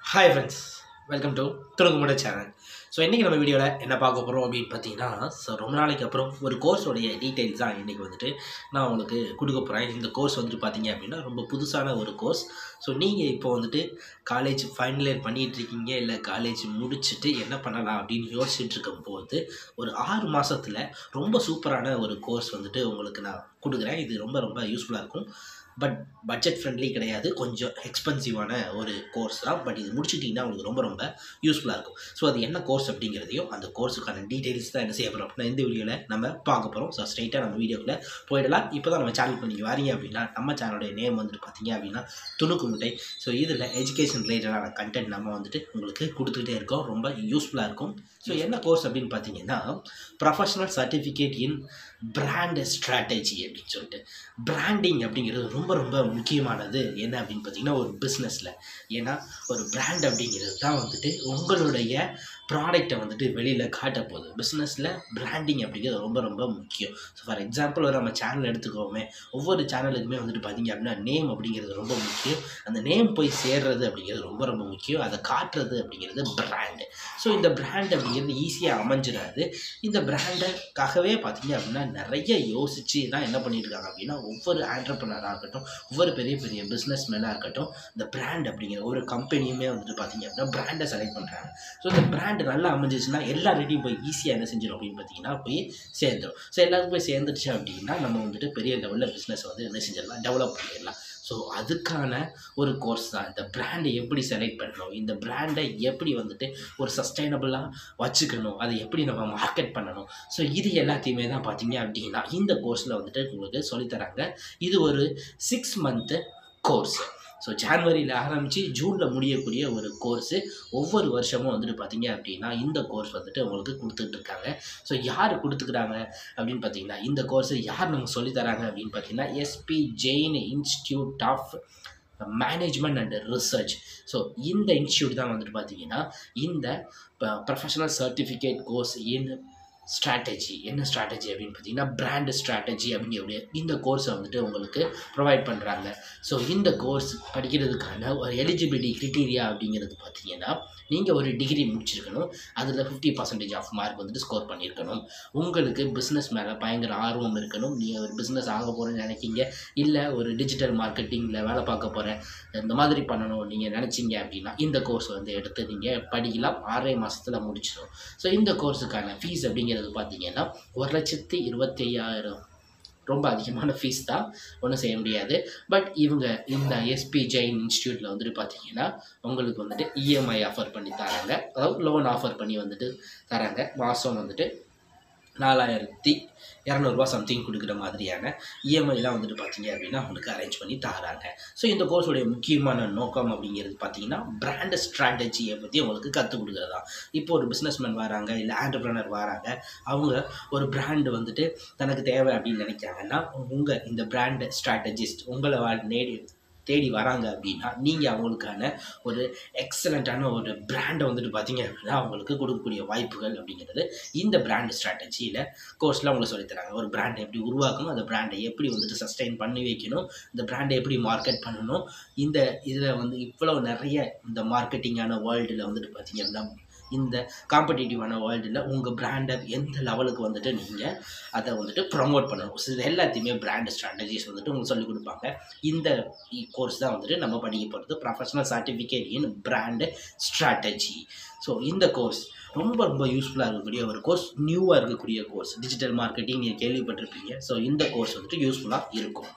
hi friends welcome to துணுக்குமுட channel so இன்றைக்கி நம்ம வீடியோவில் என்ன பார்க்க போகிறோம் அப்படின்னு பார்த்தீங்கன்னா ஸோ ரொம்ப நாளைக்கு அப்புறம் ஒரு கோர்ஸோடைய டீட்டெயில்ஸ் தான் இன்றைக்கி வந்துட்டு நான் உங்களுக்கு கொடுக்க போகிறேன் இந்த கோர்ஸ் வந்துட்டு பார்த்தீங்க அப்படின்னா ரொம்ப புதுசான ஒரு கோர்ஸ் ஸோ நீங்கள் இப்போ வந்துட்டு காலேஜ் ஃபைனல் இயர் பண்ணிகிட்டு இருக்கீங்க இல்லை காலேஜ் முடிச்சுட்டு என்ன பண்ணலாம் அப்படின்னு யோசிச்சுட்டு இருக்கும்போது ஒரு ஆறு மாதத்தில் ரொம்ப சூப்பரான ஒரு கோர்ஸ் வந்துட்டு உங்களுக்கு நான் கொடுக்குறேன் இது ரொம்ப ரொம்ப யூஸ்ஃபுல்லாக இருக்கும் பட் பட்ஜெட் ஃப்ரெண்ட்லி கிடையாது கொஞ்சம் எக்ஸ்பென்சிவான ஒரு கோர்ஸ் தான் பட் இது முடிச்சிட்டிங்கன்னா உங்களுக்கு ரொம்ப ரொம்ப யூஸ்ஃபுல்லாக இருக்கும் ஸோ அது என்ன கோர்ஸ் அப்படிங்கிறதையும் அந்த கோர்ஸுக்கான டீட்டெயில்ஸ் தான் என்ன செய்ய போகிறோம் அப்படின்னா இந்த வீடியோவில் நம்ம பார்க்க போகிறோம் ஸோ ஸ்ட்ரைட்டாக நம்ம வீடியோக்குள்ளே போயிடலாம் இப்போ தான் நம்ம சேனலுக்கு நீங்கள் வரீங்க அப்படின்னா நம்ம சேனலுடைய நேம் வந்துட்டு பார்த்தீங்க அப்படின்னா துணுக்கு முட்டை ஸோ இதில் எஜுகேஷன் ரிலேட்டடான கண்டென்ட் நம்ம வந்துட்டு உங்களுக்கு கொடுத்துக்கிட்டே இருக்கோம் ரொம்ப யூஸ்ஃபுல்லாக இருக்கும் ஸோ என்ன கோர்ஸ் அப்படின்னு பார்த்தீங்கன்னா professional certificate in brand strategy அப்படின்னு சொல்லிட்டு பிராண்டிங் அப்படிங்கிறது ரொம்ப ரொம்ப முக்கியமானது என்ன அப்படின்னு பார்த்தீங்கன்னா ஒரு பிஸ்னஸில் ஏன்னா ஒரு பிராண்ட் அப்படிங்கிறது தான் வந்துட்டு உங்களுடைய ப்ராடக்டை வந்துட்டு வெளியில் காட்ட போகுது பிஸ்னஸில் பிராண்டிங் அப்படிங்கிறது ரொம்ப ரொம்ப முக்கியம் ஸோ ஃபார் எக்ஸாம்பிள் ஒரு நம்ம சேனல் எடுத்துக்கோமே ஒவ்வொரு சேனலுக்குமே வந்துட்டு பார்த்தீங்க அப்படின்னா நேம் அப்படிங்கிறது ரொம்ப முக்கியம் அந்த நேம் போய் சேர்றது அப்படிங்கிறது ரொம்ப ரொம்ப முக்கியம் அதை காட்டுறது அப்படிங்கிறது பிராண்டு ஸோ இந்த பிராண்ட் அப்படிங்கிறது ஈஸியாக அமைஞ்சிடாது இந்த பிராண்டுக்காகவே பார்த்தீங்க அப்படின்னா நிறைய யோசித்து தான் என்ன பண்ணிட்டு இருக்காங்க அப்படின்னா ஒவ்வொரு ஆண்டர்பனராக இருக்கட்டும் ஒவ்வொரு பெரிய பெரிய பிஸ்னஸ் மேனாக இருக்கட்டும் இந்த பிராண்ட் அப்படிங்கிற ஒரு கம்பெனியுமே வந்துட்டு பார்த்தீங்க அப்படின்னா பிராண்டை செலக்ட் பண்ணுறாங்க ஸோ இந்த பிராண்ட் நல்லா அமைஞ்சிச்சுன்னா எல்லார்கிட்டையும் போய் ஈஸியாக என்ன செஞ்சிடும் அப்படின்னு பார்த்தீங்கன்னா போய் சேர்ந்துடும் ஸோ எல்லாருக்கும் போய் சேர்ந்துருச்சு அப்படின்னா நம்ம வந்துட்டு பெரிய லெவலில் பிஸ்னஸ் வந்து என்ன செஞ்சிடலாம் டெவலப் பண்ணிடலாம் ஸோ அதுக்கான ஒரு கோர்ஸ் தான் இந்த பிராண்டை எப்படி செலக்ட் பண்ணணும் இந்த பிராண்டை எப்படி வந்துட்டு ஒரு சஸ்டைனபிளாக வச்சுக்கணும் அதை எப்படி நம்ம மார்க்கெட் பண்ணணும் ஸோ இது எல்லாத்தையுமே தான் பார்த்தீங்க அப்படின்னா இந்த கோர்ஸில் வந்துட்டு உங்களுக்கு சொல்லித்தராங்க இது ஒரு சிக்ஸ் மந்த்து கோர்ஸ் ஸோ ஜான்வரியில் ஆரம்பித்து ஜூனில் முடியக்கூடிய ஒரு கோர்ஸு ஒவ்வொரு வருஷமும் வந்துட்டு பார்த்தீங்க அப்படின்னா இந்த கோர்ஸ் வந்துட்டு உங்களுக்கு கொடுத்துட்ருக்காங்க ஸோ யார் கொடுத்துக்கிறாங்க அப்படின்னு பார்த்தீங்கன்னா இந்த கோர்ஸை யார் நமக்கு சொல்லித்தராங்க அப்படின்னு பார்த்தீங்கன்னா SP Jain institute of management and research so இந்த இன்ஸ்டியூட் தான் வந்துட்டு பார்த்தீங்கன்னா இந்த professional certificate course in strategy என்ன ஸ்ட்ராட்டஜி அப்படின்னு பார்த்தீங்கன்னா பிராண்ட் ஸ்ட்ராட்டஜி அப்படிங்கிற இந்த கோர்ஸை வந்துட்டு உங்களுக்கு ப்ரொவைட் பண்ணுறாங்க ஸோ இந்த கோர்ஸ் படிக்கிறதுக்கான ஒரு எலிஜிபிலிட்டி க்ரிட்டீரியா அப்படிங்கிறது பார்த்தீங்கன்னா நீங்கள் ஒரு டிகிரி முடிச்சிருக்கணும் அதில் ஃபிஃப்டி பர்சன்டேஜ் ஆஃப் மார்க் வந்துட்டு ஸ்கோர் பண்ணியிருக்கணும் உங்களுக்கு பிஸ்னஸ் மேலே பயங்கர ஆர்வம் இருக்கணும் நீங்கள் ஒரு பிஸ்னஸ் ஆக போகிறேன்னு நினைக்கிங்க இல்லை ஒரு டிஜிட்டல் மார்க்கெட்டிங்கில் வேலை பார்க்க போகிறேன் இந்த மாதிரி பண்ணணும் நீங்கள் நினச்சிங்க அப்படின்னா இந்த கோர்ஸ் வந்து எடுத்து நீங்கள் படிக்கலாம் ஆறே மாதத்தில் முடிச்சிடும் ஸோ இந்த கோர்ஸுக்கான ஃபீஸ் அப்படிங்கிறது பார்த்தீங்கன்னா ஒரு லட்சத்தி இருபத்தி ஐயாயிரம் ரொம்ப அதிகமான ஃபீஸ் தான் ஒன்றும் செய்ய முடியாது பட் இவங்க இந்த எஸ்பி ஜெயின் இன்ஸ்டியூட்டில் வந்துட்டு பார்த்தீங்கன்னா உங்களுக்கு வந்துட்டு இஎம்ஐ ஆஃபர் பண்ணி தராங்க அதாவது லோன் ஆஃபர் பண்ணி வந்துட்டு தராங்க மாதம் வந்துட்டு நாலாயிரத்தி இரநூறுபா சம்திங் கொடுக்குற மாதிரியான இஎம்ஐலாம் வந்துட்டு பார்த்தீங்க அப்படின்னா உங்களுக்கு அரேஞ்ச் பண்ணி தராங்க ஸோ இந்த கோர்ஸோடைய முக்கியமான நோக்கம் அப்படிங்கிறது பார்த்தீங்கன்னா பிராண்ட் ஸ்ட்ராட்டஜியை பற்றி உங்களுக்கு கற்றுக் கொடுக்குறதா இப்போ ஒரு பிஸ்னஸ்மேன் வராங்க இல்லை ஆண்டர்பிரனர் வராங்க அவங்க ஒரு பிராண்டு வந்துட்டு தனக்கு தேவை அப்படின்னு நினைக்கிறாங்கன்னா உங்கள் இந்த பிராண்ட் ஸ்ட்ராட்டஜிஸ்ட் உங்களை வா நேடி தேடி வராங்க அப்படின்னா நீங்கள் அவங்களுக்கான ஒரு எக்ஸலண்ட்டான ஒரு பிராண்டை வந்துட்டு பார்த்தீங்க அப்படின்னா அவங்களுக்கு கொடுக்கக்கூடிய வாய்ப்புகள் அப்படிங்கிறது இந்த பிராண்ட் ஸ்ட்ராட்டஜியில் கோர்ஸில் அவங்களுக்கு சொல்லித்தராங்க ஒரு பிராண்டை எப்படி உருவாக்கணும் அந்த பிராண்டை எப்படி வந்துட்டு சஸ்டெயின் பண்ணி வைக்கணும் இந்த பிராண்டை எப்படி மார்க்கெட் பண்ணணும் இந்த இதில் வந்து இவ்வளோ நிறைய இந்த மார்க்கெட்டிங்கான வேர்ல்டில் வந்துட்டு பார்த்தீங்க அப்படின்னா இந்த காம்படிட்டிவான வேர்ல்டில் உங்கள் பிராண்டை எந்த லெவலுக்கு வந்துட்டு நீங்கள் அதை வந்துட்டு ப்ரமோட் பண்ணணும் ஸோ இது எல்லாத்தையுமே பிராண்ட் ஸ்ட்ராட்டஜிஸ் வந்துட்டு உங்களுக்கு சொல்லிக் கொடுப்பாங்க இந்த கோர்ஸ் தான் வந்துட்டு நம்ம படிக்க போகிறது professional certificate in brand strategy so இந்த கோர்ஸ் ரொம்ப ரொம்ப யூஸ்ஃபுல்லாக இருக்கக்கூடிய ஒரு கோர்ஸ் நியூவாக இருக்கக்கூடிய கோர்ஸ் டிஜிட்டல் மார்க்கெட்டிங் நீங்கள் கேள்விப்பட்டிருப்பீங்க ஸோ இந்த கோர்ஸ் வந்துட்டு யூஸ்ஃபுல்லாக இருக்கும்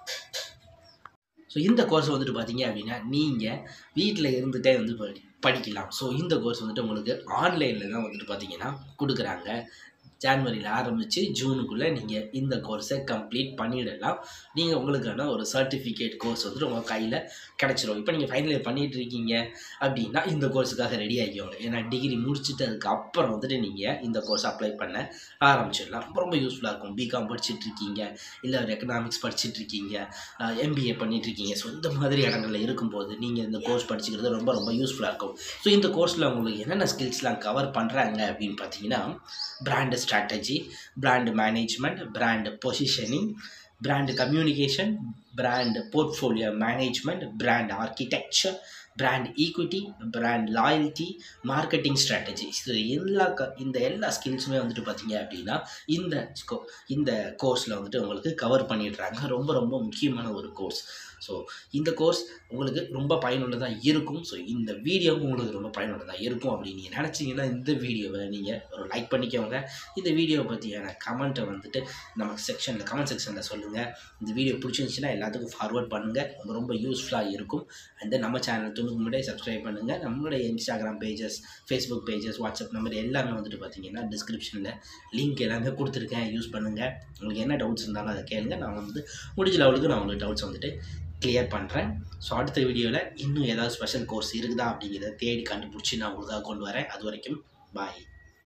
ஸோ இந்த கோர்ஸ் வந்துட்டு பார்த்தீங்க அப்படின்னா நீங்கள் வீட்டில் இருந்துகிட்டே வந்து படி படிக்கலாம் ஸோ இந்த கோர்ஸ் வந்துட்டு உங்களுக்கு ஆன்லைனில் தான் வந்துட்டு பார்த்தீங்கன்னா கொடுக்குறாங்க ஜான்வரியில் ஆரம்பித்து ஜூனுக்குள்ளே நீங்கள் இந்த கோர்ஸை கம்ப்ளீட் பண்ணிடலாம் நீங்கள் உங்களுக்கான ஒரு சர்டிஃபிகேட் கோர்ஸ் வந்துட்டு உங்கள் கையில் கிடச்சிரும் இப்போ நீங்கள் ஃபைனல் இயர் பண்ணிகிட்டு இருக்கீங்க அப்படின்னா இந்த கோர்ஸுக்காக ரெடி ஆகிக்கோங்க ஏன்னா டிகிரி முடிச்சுட்டு அதுக்கப்புறம் வந்துட்டு நீங்கள் இந்த கோர்ஸ் அப்ளை பண்ண ஆரம்பிச்சிடலாம் ரொம்ப ரொம்ப யூஸ்ஃபுல்லாக இருக்கும் பிகாம் படிச்சுட்டு இருக்கீங்க இல்லை ஒரு எக்கனாமிக்ஸ் படிச்சுட்டு இருக்கீங்க எம்பிஏ பண்ணிட்டு இருக்கீங்க ஸோ இந்த மாதிரி இடங்களில் இருக்கும்போது நீங்கள் இந்த கோர்ஸ் படிச்சுக்கிறது ரொம்ப ரொம்ப யூஸ்ஃபுல்லாக இருக்கும் ஸோ இந்த கோர்ஸில் உங்களுக்கு என்னென்ன ஸ்கில்ஸ்லாம் கவர் பண்ணுறாங்க அப்படின்னு பார்த்தீங்கன்னா brand strategy brand management brand positioning brand communication brand portfolio management brand architecture brand equity brand loyalty marketing strategies இது எல்லா க இந்த எல்லா ஸ்கில்ஸுமே வந்துட்டு பார்த்தீங்க அப்படின்னா இந்த ஸ்கோ இந்த கோர்ஸில் வந்துட்டு உங்களுக்கு கவர் பண்ணிடுறாங்க ரொம்ப ரொம்ப முக்கியமான ஒரு கோர்ஸ் ஸோ இந்த கோர்ஸ் உங்களுக்கு ரொம்ப பயனுள்ளதாக இருக்கும் ஸோ இந்த வீடியோவும் உங்களுக்கு ரொம்ப பயனுள்ளதாக இருக்கும் அப்படின்னு நீங்கள் நினச்சிங்கன்னா இந்த வீடியோவை நீங்கள் ஒரு லைக் பண்ணிக்கோங்க இந்த வீடியோவை பற்றியான கமெண்ட்டை வந்துட்டு நமக்கு செக்ஷனில் கமெண்ட் செக்ஷனில் சொல்லுங்கள் இந்த வீடியோ பிடிச்சிருந்துச்சுன்னா எல்லாத்துக்கும் ஃபார்வர்ட் பண்ணுங்கள் ரொம்ப ரொம்ப யூஸ்ஃபுல்லாக இருக்கும் அண்ட் நம்ம சேனல் துணுக்கு முன்னாடி சப்ஸ்கிரைப் பண்ணுங்கள் நம்மளுடைய Instagram pages Facebook pages WhatsApp number எல்லாமே வந்துட்டு பார்த்தீங்கன்னா டிஸ்கிரிப்ஷனில் லிங்க் எல்லாமே கொடுத்துருக்கேன் யூஸ் பண்ணுங்கள் உங்களுக்கு என்ன டவுட்ஸ் இருந்தாலும் அதை கேளுங்க நான் வந்து முடிஞ்ச லெவலுக்கு நான் உங்களுக்கு டவுட்ஸ் வந்துட்டு கிளியர் பண்ணுறேன் ஸோ அடுத்த வீடியோவில் இன்னும் ஏதாவது ஸ்பெஷல் கோர்ஸ் இருக்குதா அப்படிங்கிறத தேடி கண்டுபிடிச்சி நான் உங்களுக்காக கொண்டு வரேன் அது வரைக்கும் பாய்